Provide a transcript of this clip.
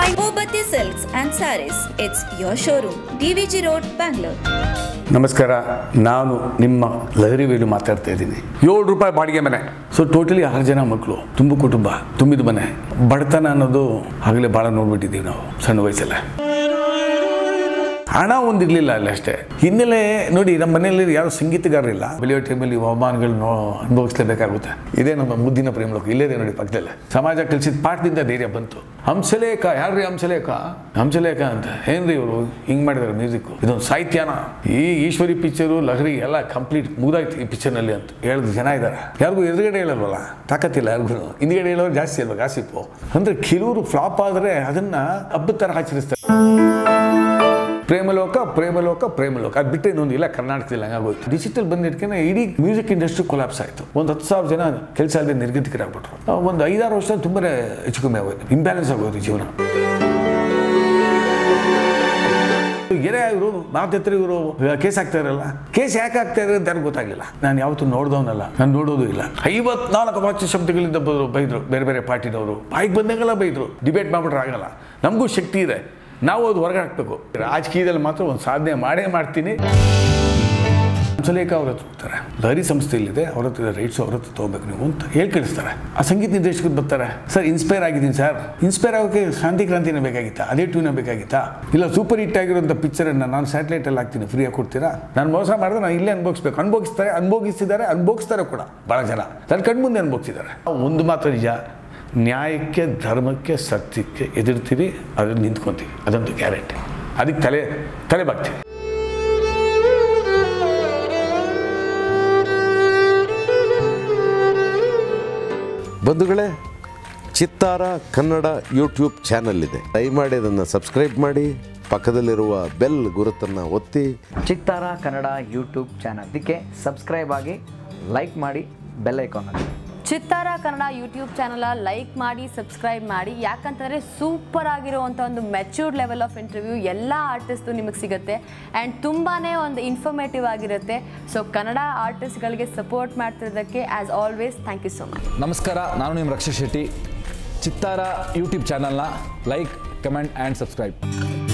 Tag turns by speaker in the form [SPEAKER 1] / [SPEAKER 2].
[SPEAKER 1] Bobati Silks and Saris. It's your showroom. DVG Road, Bangalore.
[SPEAKER 2] ನಮಸ್ಕಾರ ನಾನು ನಿಮ್ಮ ಲಹರಿ ವೇಲು ಮಾತಾಡ್ತಾ ಇದ್ದೀನಿ ಏಳು ರೂಪಾಯಿ ಬಾಡಿಗೆ ಮನೆ ಸೊ ಟೋಟಲಿ ಆರು ಜನ ಮಕ್ಕಳು ತುಂಬ ಕುಟುಂಬ ತುಂಬಿದ ಮನೆ ಬಡತನ ಅನ್ನೋದು ಆಗಲೇ ಭಾಳ ನೋಡ್ಬಿಟ್ಟಿದ್ದೀವಿ ನಾವು ಸಣ್ಣ ವಯಸ್ಸಲ್ಲೇ ಹಣ ಒಂದಿರಲಿಲ್ಲ ಅಲ್ಲಿ ಅಷ್ಟೇ ಹಿನ್ನೆಲೆ ನೋಡಿ ನಮ್ಮ ಮನೆಯಲ್ಲಿ ಯಾರು ಸಂಗೀತಗಾರರಿಲ್ಲ ಬೆಳೆಯೋ ಟೈಮಲ್ಲಿ ಇವು ಅವಮಾನಗಳನ್ನ ಅನುಭವಿಸ್ಲೇಬೇಕಾಗುತ್ತೆ ಇದೇ ನಮ್ಮ ಮುದ್ದಿನ ಪ್ರೇಮಲೋಕ ಇಲ್ಲೇದೆ ನೋಡಿ ಪಕ್ಕದಲ್ಲೇ ಸಮಾಜ ಕಲಿಸಿದ ಪಾಠದಿಂದ ಧೈರ್ಯ ಬಂತು ಹಂಸಲೇಖ ಯಾರ್ರಿ ಹಂಸಲೇಖ ಹಂಸಲೇಖ ಅಂತ ಏನ್ರಿ ಇವರು ಹಿಂಗೆ ಮಾಡಿದಾರೆ ಮ್ಯೂಸಿಕ್ ಇದೊಂದು ಸಾಹಿತ್ಯನ ಈ ಈಶ್ವರಿ ಪಿಕ್ಚರು ಲಹರಿ ಎಲ್ಲ ಕಂಪ್ಲೀಟ್ ಮುಗ್ದಾಯ್ತು ಈ ಪಿಕ್ಚರ್ನಲ್ಲಿ ಅಂತ ಹೇಳಿದ ಜನ ಇದ್ದಾರೆ ಯಾರಿಗೂ ಎದುರುಗಡೆ ಹೇಳಲ್ವಲ್ಲ ತಾಕತ್ತಿಲ್ಲ ಯಾರಿಗೂ ಹಿಂದ್ಗಡೆ ಹೇಳೋರು ಜಾಸ್ತಿ ಅಲ್ವಾ ಗಾಸಿಪ್ಪು ಅಂದರೆ ಕೆಲವರು ಫ್ಲಾಪ್ ಆದರೆ ಅದನ್ನ ಹಬ್ಬದ ಥರ ಆಚರಿಸ್ತಾರೆ ಪ್ರೇಮಲೋಕ ಪ್ರೇಮಲೋಕ ಪ್ರೇಮಲೋಕ ಅದು ಬಿಟ್ಟರೆ ಇನ್ನೊಂದು ಇಲ್ಲ ಕರ್ನಾಟಕದಲ್ಲಿ ಹಂಗಾಗೋಯ್ತು ಡಿಜಿಟಲ್ ಬಂದಿಟ್ಕೆ ಇಡೀ ಮ್ಯೂಸಿಕ್ ಇಂಡಸ್ಟ್ರಿ ಕೊಲಾಪ್ಸ್ ಆಯಿತು ಒಂದು ಹತ್ತು ಸಾವಿರ ಜನ ಕೆಲಸ ಅಲ್ಲದೆ ನಿರ್ಗತಿಕರಾಗ್ಬಿಟ್ರು ಒಂದು ಐದಾರು ವರ್ಷ ತುಂಬ ಹೆಚ್ಚು ಕಮ್ಮಿ ಆಗೋಯ್ತು ಇಂಬ್ಯಾಲೆನ್ಸ್ ಆಗೋಯ್ತು ಜೀವನ ಏನೇ ಇವರು ಮಾತತ್ರ ಇವರು ಕೇಸ್ ಆಗ್ತಾ ಇರಲ್ಲ ಕೇಸ್ ಯಾಕೆ ಆಗ್ತಾ ಇದ್ದಾರೆ ಅಂತ ಯಾರಿಗೂ ಗೊತ್ತಾಗಲಿಲ್ಲ ನಾನು ಯಾವತ್ತೂ ನೋಡ್ದವನಲ್ಲ ನಾನು ನೋಡೋದು ಇಲ್ಲ ಐವತ್ನಾಲ್ಕು ವಾಚ್ಯ ಶಬ್ದಗಳಿಂದ ಬ- ಬೈದ್ರು ಬೇರೆ ಬೇರೆ ಪಾರ್ಟಿನವರು ಬಾಯಿಗೆ ಬಂದಂಗೆಲ್ಲ ಬೈದ್ರು ಡಿಬೇಟ್ ಮಾಡ್ಬಿಟ್ರೆ ಆಗಲ್ಲ ನಮಗೂ ಶಕ್ತಿ ಇದೆ ನಾವು ಅದು ಹೊರಗೆ ಹಾಕ್ಬೇಕು ರಾಜಕೀಯದಲ್ಲಿ ಮಾತ್ರ ಒಂದು ಸಾಧನೆ ಮಾಡೇ ಮಾಡ್ತೀನಿ ಹಂಸಲೇಖ ಅವ್ರ ಹತ್ರ ಹೋಗ್ತಾರೆ ಲಹರಿ ಸಂಸ್ಥೆಯಲ್ಲಿದೆ ಅವ್ರ ಹತ್ರ ರೈಟ್ಸ್ ಅವ್ರ ಹತ್ರ ತೊಗೋಬೇಕು ನೀವು ಅಂತ ಹೇಳಿ ಕಳಿಸ್ತಾರೆ ಆ ಸಂಗೀತ ನಿರ್ದೇಶಕರು ಬರ್ತಾರೆ ಸರ್ ಇನ್ಸ್ಪೈರ್ ಆಗಿದ್ದೀನಿ ಸರ್ ಇನ್ಸ್ಪೈರ್ ಆಗೋಕ್ಕೆ ಶಾಂತಿ ಕ್ರಾಂತಿನೇ ಬೇಕಾಗಿತ್ತಾ ಅದೇ ಟ್ಯೂನೇ ಬೇಕಾಗಿತ್ತಾ ಇಲ್ಲ ಸೂಪರ್ ಹಿಟ್ ಆಗಿರೋಂಥ ಪಿಕ್ಚರನ್ನು ನಾನು ಸ್ಯಾಟಲೈಟಲ್ಲಿ ಹಾಕ್ತೀನಿ ಫ್ರೀಯಾಗಿ ಕೊಡ್ತೀರಾ ನಾನು ಮೋಸ ಮಾಡಿದ್ರೆ ನಾನು ಇಲ್ಲೇ ಅನುಭವಿಸ್ಬೇಕು ಅನುಭವಿಸ್ತಾರೆ ಅನುಭವಿಸ್ತಿದ್ದಾರೆ ಅನುಭವಿಸ್ತಾರೆ ಕೂಡ ಭಾಳ ಜನ ನನ್ನ ಕಣ್ಮುಂದೆ ಅನುಭವಿಸಿದ್ದಾರೆ ಒಂದು ಮಾತ್ರ ನಿಜ ನ್ಯಾಯಕ್ಕೆ ಧರ್ಮಕ್ಕೆ ಸತ್ಯಕ್ಕೆ ಎದುರ್ತೀವಿ ಅದ್ರಲ್ಲಿ ನಿಂತ್ಕೊತೀವಿ ಅದಂತೂ ಗ್ಯಾರಂಟಿ ಅದಕ್ಕೆ ತಲೆ ತಲೆ ಬಾಗ್ತೀವಿ
[SPEAKER 3] ಬಂಧುಗಳೇ ಚಿತ್ತಾರ ಕನ್ನಡ ಯೂಟ್ಯೂಬ್ ಚಾನಲ್ ಇದೆ ದಯಮಾಡಿ ಅದನ್ನು ಸಬ್ಸ್ಕ್ರೈಬ್ ಮಾಡಿ ಪಕ್ಕದಲ್ಲಿರುವ ಬೆಲ್ ಗುರುತನ್ನು ಒತ್ತಿ
[SPEAKER 4] ಚಿತ್ತಾರ ಕನ್ನಡ ಯೂಟ್ಯೂಬ್ ಚಾನಲ್ ಇದಕ್ಕೆ ಸಬ್ಸ್ಕ್ರೈಬ್ ಆಗಿ ಲೈಕ್ ಮಾಡಿ ಬೆಲ್ ಐಕಾನ್ ಹಾಕಿ
[SPEAKER 5] Chittara Kannada YouTube channel like ಮಾಡಿ ಸಬ್ಸ್ಕ್ರೈಬ್ ಮಾಡಿ ಯಾಕಂತಂದರೆ ಸೂಪರ್ ಆಗಿರುವಂಥ ಒಂದು ಮೆಚ್ಯೂರ್ಡ್ ಲೆವೆಲ್ ಆಫ್ ಇಂಟರ್ವ್ಯೂ ಎಲ್ಲ ಆರ್ಟಿಸ್ಟು ನಿಮಗೆ ಸಿಗುತ್ತೆ ಆ್ಯಂಡ್ ತುಂಬಾ ಒಂದು ಇನ್ಫಾರ್ಮೇಟಿವ್ ಆಗಿರುತ್ತೆ ಸೊ ಕನ್ನಡ ಆರ್ಟಿಸ್ಟ್ಗಳಿಗೆ ಸಪೋರ್ಟ್ ಮಾಡ್ತಿರೋದಕ್ಕೆ as always thank you so much
[SPEAKER 6] ನಮಸ್ಕಾರ ನಾನು ನಿಮ್ಮ ರಕ್ಷಾ ಶೆಟ್ಟಿ ಚಿತ್ತಾರ ಯೂಟ್ಯೂಬ್ ಚಾನಲ್ನ ಲೈಕ್ ಕಮೆಂಟ್ ಆ್ಯಂಡ್ ಸಬ್ಸ್ಕ್ರೈಬ್